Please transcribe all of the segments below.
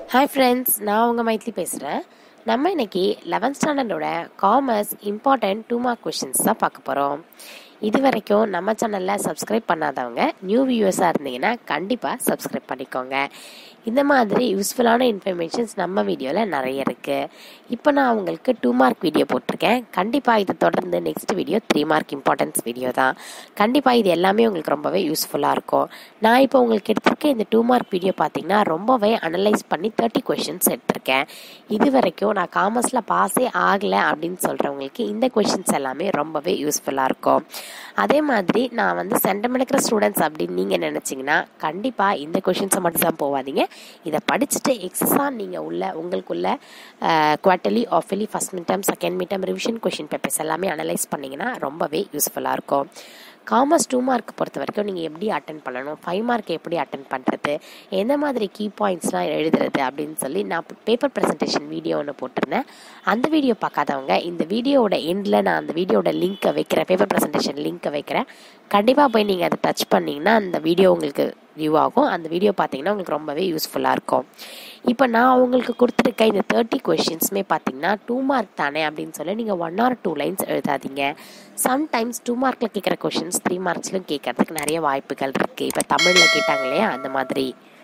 hi friends நான் உங்கள் மைத்லி பேசுகிறேன் நம்ம இன்னைக்கு லெவன்த் ஸ்டாண்டர்டோட commerce important two mark questions தான் பார்க்க போகிறோம் இது வரைக்கும் நம்ம சேனலில் சப்ஸ்கிரைப் பண்ணாதவங்க நியூ வியூவர்ஸாக இருந்தீங்கன்னா கண்டிப்பாக சப்ஸ்கிரைப் பண்ணிக்கோங்க இந்த மாதிரி யூஸ்ஃபுல்லான இன்ஃபர்மேஷன்ஸ் நம்ம வீடியோவில் நிறைய இருக்குது இப்போ நான் உங்களுக்கு டூ மார்க் வீடியோ போட்டிருக்கேன் கண்டிப்பாக இது தொடர்ந்து next video three mark importance video தான் கண்டிப்பாக இது எல்லாமே உங்களுக்கு ரொம்பவே யூஸ்ஃபுல்லாக இருக்கும் நான் இப்போ உங்களுக்கு எடுத்திருக்க இந்த டூ மார்க் வீடியோ பார்த்தீங்கன்னா ரொம்பவே அனலைஸ் பண்ணி தேர்ட்டி கொஷின்ஸ் எடுத்திருக்கேன் இது வரைக்கும் நான் காமர்ஸில் பாஸே ஆகலை அப்படின்னு சொல்கிறவங்களுக்கு இந்த கொஷின்ஸ் எல்லாமே ரொம்பவே யூஸ்ஃபுல்லாக இருக்கும் அதே மாதிரி நான் வந்து சென்டம் எடுக்கிற ஸ்டூடெண்ட்ஸ் அப்படின்னு நீங்கள் நினச்சிங்கன்னா கண்டிப்பாக இந்த கொஷின்ஸை மட்டும் தான் போகாதீங்க இதை படிச்சுட்டு எக்ஸஸாக நீங்கள் உள்ள உங்களுக்குள்ள quarterly half yearly first mid term second mid term revision question papers எல்லாமே அனலைஸ் பண்ணிங்கன்னா ரொம்பவே யூஸ்ஃபுல்லாக இருக்கும் காமர்ஸ் டூ மார்க் பொறுத்த வரைக்கும் நீங்கள் எப்படி அட்டன் பண்ணணும் ஃபைவ் மார்க் எப்படி அட்டன் பண்ணுறது எந்த மாதிரி கீ பாயிண்ட்ஸ்லாம் எழுதுறது அப்படின்னு சொல்லி நான் பேப்பர் ப்ரெசன்டேஷன் வீடியோ ஒன்று போட்டிருந்தேன் அந்த வீடியோ பார்க்காதவங்க இந்த வீடியோவோட எண்டில் நான் அந்த வீடியோட லிங்க்கை வைக்கிறேன் பேப்பர் ப்ரெசன்டேஷன் லிங்க்கை வைக்கிறேன் கண்டிப்பாக போய் நீங்கள் அதை டச் பண்ணிங்கன்னா அந்த வீடியோ உங்களுக்கு வியூ ஆகும் அந்த வீடியோ பார்த்தீங்கன்னா உங்களுக்கு ரொம்பவே யூஸ்ஃபுல்லாக இருக்கும் இப்போ நான் உங்களுக்கு கொடுத்துருக்க இந்த தேர்ட்டி கொஷின்ஸுமே பார்த்தீங்கன்னா டூ மார்க் தானே அப்படின்னு சொல்லி நீங்கள் ஒன் ஆர் டூ லைன்ஸ் எழுதாதீங்க சம்டைம்ஸ் டூ மார்க்கில் கேட்குற கொஷின்ஸ் த்ரீ மார்க்ஸ்லையும் கேட்கறதுக்கு நிறைய வாய்ப்புகள் இருக்குது இப்போ தமிழில் கேட்டாங்க இல்லையா அந்த மாதிரி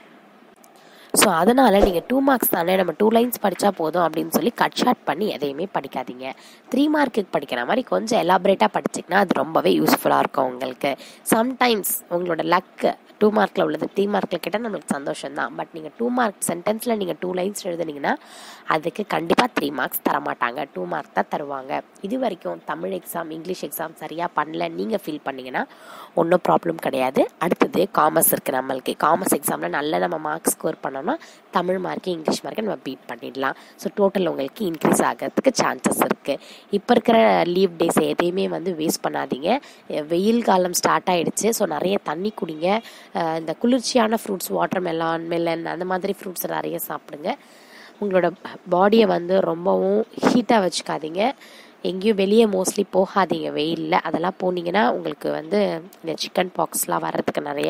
ஸோ அதனால் நீங்கள் டூ மார்க்ஸ் தானே நம்ம டூ லைன்ஸ் படித்தா போதும் அப்படின்னு சொல்லி கட் ஷார்ட் பண்ணி எதையுமே படிக்காதீங்க த்ரீ மார்க்குக்கு படிக்கிற மாதிரி கொஞ்சம் எலாபரேட்டாக படிச்சிங்கன்னா அது ரொம்பவே யூஸ்ஃபுல்லாக இருக்கும் உங்களுக்கு சம்டைம்ஸ் உங்களோட லக்கு டூ மார்க்கில் உள்ளது த்ரீ மார்க்கில் கேட்டால் நம்மளுக்கு சந்தோஷம் தான் பட் நீங்கள் டூ மார்க் சென்டென்ஸில் நீங்கள் டூ லைன்ஸ் எழுதுனீங்கன்னா அதுக்கு கண்டிப்பாக த்ரீ மார்க்ஸ் தரமாட்டாங்க டூ மார்க் தான் தருவாங்க இது வரைக்கும் தமிழ் எக்ஸாம் இங்கிலீஷ் எக்ஸாம் சரியாக பண்ணல நீங்கள் ஃபீல் பண்ணிங்கன்னா ஒன்றும் ப்ராப்ளம் கிடையாது அடுத்தது காமர்ஸ் இருக்குது நம்மளுக்கு காமர்ஸ் எக்ஸாமில் நல்ல நம்ம மார்க் ஸ்கோர் பண்ணோம்னா தமிழ் மார்க்கு இங்கிலீஷ் மார்க்கை நம்ம பீட் பண்ணிடலாம் ஸோ டோட்டல் உங்களுக்கு இன்க்ரீஸ் ஆகிறதுக்கு சான்சஸ் இருக்குது இப்போ இருக்கிற லீவ் டேஸ் எதையுமே வந்து வேஸ்ட் பண்ணாதீங்க வெயில் காலம் ஸ்டார்ட் ஆகிடுச்சு ஸோ நிறைய தண்ணி குடிங்க இந்த குளிர்ச்சியான ஃப்ரூட்ஸ் வாட்டர் மெலான் மெலன் அந்த மாதிரி ஃப்ரூட்ஸ் நிறைய சாப்பிடுங்க உங்களோட பாடியை வந்து ரொம்பவும் ஹீட்டாக வச்சுக்காதீங்க எங்கேயும் வெளியே மோஸ்ட்லி போகாதீங்க வெயிலில் அதெல்லாம் போனீங்கன்னா உங்களுக்கு வந்து இந்த சிக்கன் பாக்ஸ்லாம் வர்றதுக்கு நிறைய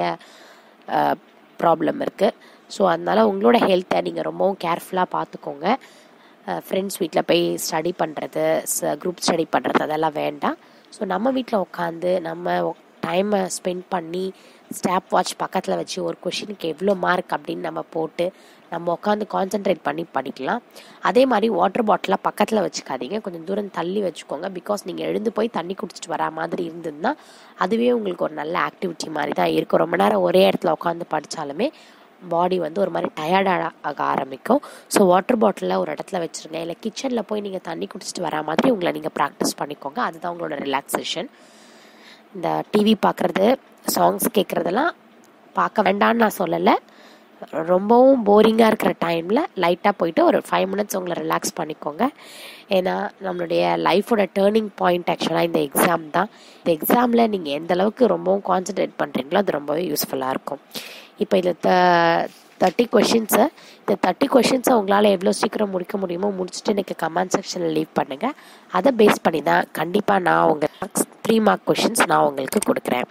ப்ராப்ளம் இருக்குது ஸோ அதனால் உங்களோட ஹெல்த்தை நீங்கள் ரொம்பவும் கேர்ஃபுல்லாக பார்த்துக்கோங்க ஃப்ரெண்ட்ஸ் வீட்டில் போய் ஸ்டடி பண்ணுறது குரூப் ஸ்டடி பண்ணுறது அதெல்லாம் வேண்டாம் ஸோ நம்ம வீட்டில் உட்காந்து நம்ம டைமை ஸ்பெண்ட் பண்ணி ஸ்டாப் வாட்ச் பக்கத்தில் வச்சு ஒரு கொஷினுக்கு எவ்வளோ மார்க் அப்படின்னு நம்ம போட்டு நம்ம உட்காந்து கான்சென்ட்ரேட் பண்ணி படிக்கலாம் அதே மாதிரி வாட்டர் பாட்டிலாக பக்கத்தில் வச்சுக்காதீங்க கொஞ்சம் தூரம் தள்ளி வச்சுக்கோங்க பிகாஸ் நீங்கள் எழுந்து போய் தண்ணி குடிச்சிட்டு வரா மாதிரி இருந்ததுன்னா அதுவே உங்களுக்கு ஒரு நல்ல ஆக்டிவிட்டி மாதிரி தான் இருக்கும் ரொம்ப நேரம் ஒரே இடத்துல உட்காந்து படித்தாலுமே பாடி வந்து ஒரு மாதிரி டயர்டாக ஆக ஆரம்பிக்கும் ஸோ வாட்டர் பாட்டிலில் ஒரு இடத்துல வச்சுருங்க இல்லை கிச்சனில் போய் நீங்கள் தண்ணி குடிச்சிட்டு வரா மாதிரி உங்களை நீங்கள் ப்ராக்டிஸ் பண்ணிக்கோங்க அதுதான் உங்களோட ரிலாக்ஸேஷன் இந்த டிவி பார்க்குறது சாங்ஸ் கேட்குறதெல்லாம் பார்க்க வேண்டான்னு நான் சொல்லலை ரொம்பவும் போரிங்காக இருக்கிற டைமில் லைட்டாக போயிட்டு ஒரு ஃபைவ் மினிட்ஸ் உங்களை ரிலாக்ஸ் பண்ணிக்கோங்க ஏன்னா நம்மளுடைய லைஃபோட டேர்னிங் பாயிண்ட் ஆக்சுவலாக இந்த எக்ஸாம் தான் இந்த எக்ஸாமில் நீங்கள் எந்த அளவுக்கு ரொம்பவும் கான்சன்ட்ரேட் பண்ணுறீங்களோ அது ரொம்பவே யூஸ்ஃபுல்லாக இருக்கும் இப்போ இதில் த தேர்ட்டி கொஷின்ஸு இந்த தேர்ட்டி கொஷின்ஸை உங்களால் எவ்வளோ சீக்கிரம் முடிக்க முடியுமோ முடிச்சுட்டு எனக்கு கமெண்ட் செக்ஷனில் லீவ் பண்ணுங்கள் அதை பேஸ் பண்ணி தான் கண்டிப்பாக நான் உங்கள் த்ரீ மார்க் கொஷின்ஸ் நான் உங்களுக்கு கொடுக்குறேன்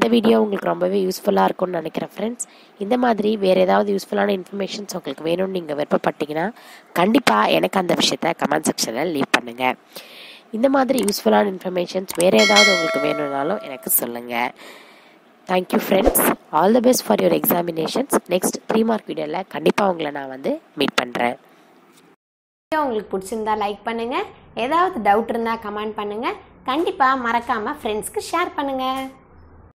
வீடியோ உங்களுக்கு ரொம்பவே யூஸ்ஃபுல்லாக இருக்கும்னு நினைக்கிறேன் ஃப்ரெண்ட்ஸ் இந்த மாதிரி வேறு ஏதாவது யூஸ்ஃபுல்லான இன்ஃபர்மேஷன்ஸ் உங்களுக்கு வேணும்னு நீங்கள் விருப்பப்பட்டீங்கன்னா கண்டிப்பாக எனக்கு அந்த விஷயத்த கமெண்ட் செக்ஷனில் லீவ் பண்ணுங்கள் இந்த மாதிரி யூஸ்ஃபுல்லான இன்ஃபர்மேஷன்ஸ் வேறு ஏதாவது உங்களுக்கு வேணும்னாலும் எனக்கு சொல்லுங்கள் thank you friends all the best for your examinations next three mark வீடியோவில் கண்டிப்பாக உங்களை நான் வந்து மீட் பண்ணுறேன் வீடியோ உங்களுக்கு பிடிச்சிருந்தா லைக் பண்ணுங்கள் ஏதாவது டவுட் இருந்தால் கமெண்ட் பண்ணுங்கள் கண்டிப்பாக மறக்காமல் ஃப்ரெண்ட்ஸ்க்கு ஷேர் பண்ணுங்கள்